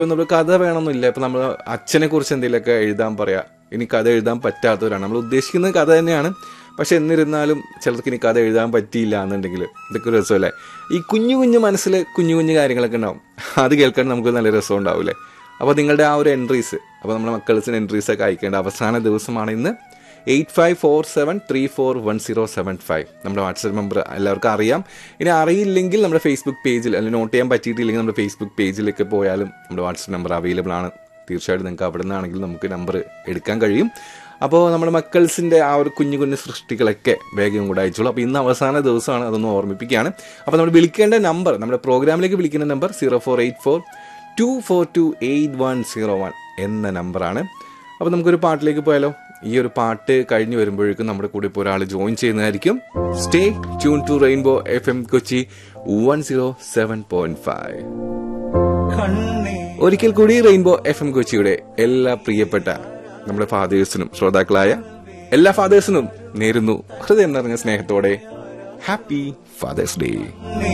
ഇപ്പൊ നമ്മൾ കഥ വേണമെന്നില്ല ഇപ്പൊ നമ്മൾ അച്ഛനെ കുറിച്ച് എന്തെങ്കിലുമൊക്കെ എഴുതാൻ പറയാ ഇനി കഥ എഴുതാൻ പറ്റാത്തവരാണ് നമ്മൾ ഉദ്ദേശിക്കുന്നത് കഥ തന്നെയാണ് പക്ഷെ എന്നിരുന്നാലും ചിലർക്ക് ഇനി കഥ എഴുതാൻ പറ്റിയില്ല എന്നുണ്ടെങ്കിൽ ഇതൊക്കെ ഒരു രസമല്ലേ ഈ കുഞ്ഞു കുഞ്ഞു മനസ്സിൽ കുഞ്ഞു കുഞ്ഞു കാര്യങ്ങളൊക്കെ ഉണ്ടാവും അത് കേൾക്കാൻ നമുക്ക് നല്ല രസം ഉണ്ടാവില്ലേ അപ്പോൾ നിങ്ങളുടെ ആ ഒരു എൻട്രീസ് അപ്പോൾ നമ്മുടെ മക്കൾസിന് എൻട്രീസ് ഒക്കെ അയക്കേണ്ട അവസാന ദിവസമാണ് ഇന്ന് eight five four seven three four one zero seven five നമ്മുടെ വാട്സപ്പ് നമ്പർ എല്ലാവർക്കും അറിയാം ഇനി അറിയില്ലെങ്കിൽ നമ്മുടെ ഫേസ്ബുക്ക് പേജിൽ അല്ലെങ്കിൽ നോട്ട് ചെയ്യാൻ പറ്റിയിട്ടില്ലെങ്കിൽ നമ്മുടെ ഫേസ്ബുക്ക് പേജിലേക്ക് പോയാലും നമ്മുടെ വാട്സപ്പ് നമ്പർ അവൈലബിൾ ആണ് തീർച്ചയായിട്ടും നിങ്ങൾക്ക് അവിടെ നിന്നാണെങ്കിൽ നമുക്ക് നമ്പർ എടുക്കാൻ കഴിയും അപ്പോൾ നമ്മുടെ മക്കൾസിൻ്റെ ആ ഒരു കുഞ്ഞു കുഞ്ഞു സൃഷ്ടികളൊക്കെ വേഗം കൂടെ അയച്ചോളൂ അപ്പോൾ ഇന്ന് അവസാന ദിവസമാണ് അതൊന്ന് ഓർമ്മിപ്പിക്കുകയാണ് അപ്പോൾ നമ്മൾ വിളിക്കേണ്ട നമ്പർ നമ്മുടെ പ്രോഗ്രാമിലേക്ക് വിളിക്കുന്ന number zero four eight four two four two eight one zero one എന്ന നമ്പറാണ് അപ്പോൾ നമുക്കൊരു പാട്ടിലേക്ക് പോയാലോ ഈ ഒരു പാട്ട് കഴിഞ്ഞ് വരുമ്പോഴേക്കും നമ്മുടെ കൂടെ ഇപ്പോൾ ഒരാൾ ജോയിൻ ചെയ്യുന്നതായിരിക്കും stay tune to Rainbow F M Kochi one zero seven point five ഒരിക്കൽ കൂടി റെയിൻബോ എഫ് എം കൊച്ചിയുടെ എല്ലാ പ്രിയപ്പെട്ട നമ്മുടെ ഫാദേഴ്സിനും ശ്രോതാക്കളായ എല്ലാ ഫാദേഴ്സിനും നേരുന്നു ഹൃദയം നിറഞ്ഞ സ്നേഹത്തോടെ ഹാപ്പി ഫാദേഴ്സ് ഡേ